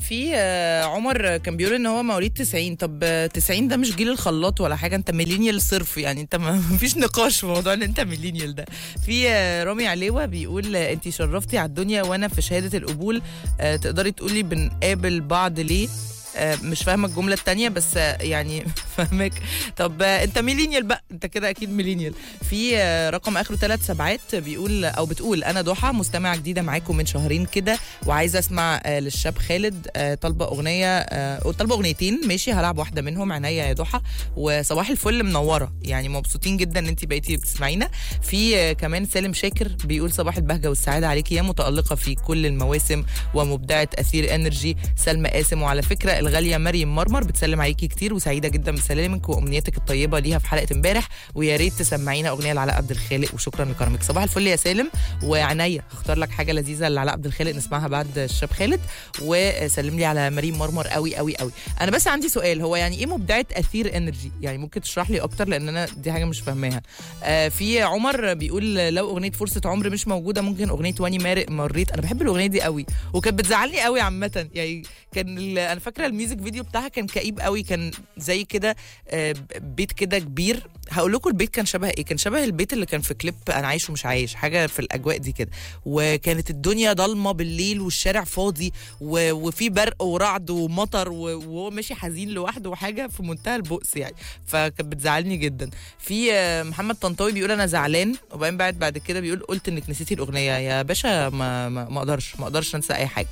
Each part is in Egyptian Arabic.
في آه، عمر كان بيقول ان هو مواليد 90 طب آه، 90 ده مش جيل الخلاط ولا حاجه انت ميلينيال صرف يعني انت ما فيش نقاش في موضوع ان انت ميلينيال ده في آه، رامي عليوه بيقول آه، انت شرفتي على الدنيا وانا في شهاده القبول آه، تقدري تقولي بنقابل بعض ليه آه، مش فاهمه الجمله التانية بس آه، يعني فاهمك طب آه، انت ميلينيال بقى انت كده اكيد ميلينيال في آه، رقم اخره ثلاث سبعات بيقول او بتقول انا ضحى مستمعه جديده معاكم من شهرين كده وعايزه اسمع آه، للشاب خالد آه، طالبه اغنيه آه، طالبه اغنيتين ماشي هلعب واحده منهم عينيا يا ضحى وصباح الفل منوره يعني مبسوطين جدا ان انت بقيتي بتسمعينا في آه، كمان سالم شاكر بيقول صباح البهجه والسعاده عليكي يا متالقه في كل المواسم ومبدعه اثير انرجي سلمى قاسم وعلى فكره الغاليه مريم مرمر بتسلم عليكي كتير وسعيده جدا بسلامك وامنياتك الطيبه ليها في حلقه امبارح ويا ريت تسمعينا اغنيه لعلاء عبد الخالق وشكرا لكرمك صباح الفل يا سالم وعنيا هختار لك حاجه لذيذه لعلاء عبد الخالق نسمعها بعد الشاب خالد وسلم لي على مريم مرمر قوي قوي قوي انا بس عندي سؤال هو يعني ايه مبدعه اثير انرجي يعني ممكن تشرح لي اكتر لان انا دي حاجه مش فاهماها آه في عمر بيقول لو اغنيه فرصه عمر مش موجوده ممكن اغنيه واني مارق مريت انا بحب الاغنيه دي قوي وكانت بتزعلني قوي عامه يعني كان ال- انا فاكره الميوزك فيديو بتاعها كان كئيب قوي كان زي كده آه، بيت كده كبير هقول لكم البيت كان شبه ايه كان شبه البيت اللي كان في كليب انا عايش ومش عايش حاجه في الاجواء دي كده وكانت الدنيا ضلمه بالليل والشارع فاضي و... وفي برق ورعد ومطر و... وهو ماشي حزين لوحده وحاجه في منتهى البؤس يعني فكانت بتزعلني جدا في آه، محمد طنطاوي بيقول انا زعلان وبعدين بعد بعد كده بيقول قلت انك نسيتي الاغنيه يا باشا ما ما ما اقدرش ما اقدرش انسى اي حاجه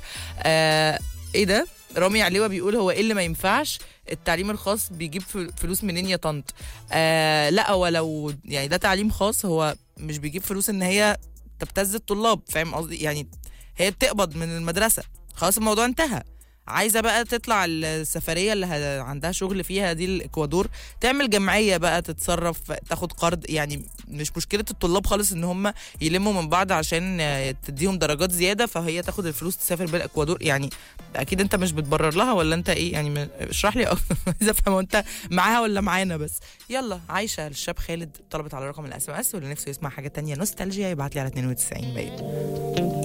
آه ايه ده رامي عليوه بيقول هو ايه اللي ما ينفعش التعليم الخاص بيجيب فل- فلوس منين يا طنط آه لا هو لو يعني ده تعليم خاص هو مش بيجيب فلوس ان هي تبتز الطلاب فاهم قصدي يعني هي بتقبض من المدرسه خلاص الموضوع انتهى عايزه بقى تطلع السفريه اللي ه- عندها شغل فيها دي الاكوادور تعمل جمعيه بقى تتصرف تاخد قرض يعني مش مشكله الطلاب خالص ان هم يلموا من بعض عشان آه، تديهم درجات زياده فهي تاخد الفلوس تسافر بيها الاكوادور يعني اكيد انت مش بتبرر لها ولا انت ايه يعني م- اشرح لي اكتر عايزه افهم هو انت معاها ولا معانا بس يلا عايشه الشاب خالد طلبت على رقم الاس ام اس واللي نفسه يسمع حاجه تانية نوستالجيا يبعت لي على 92 باين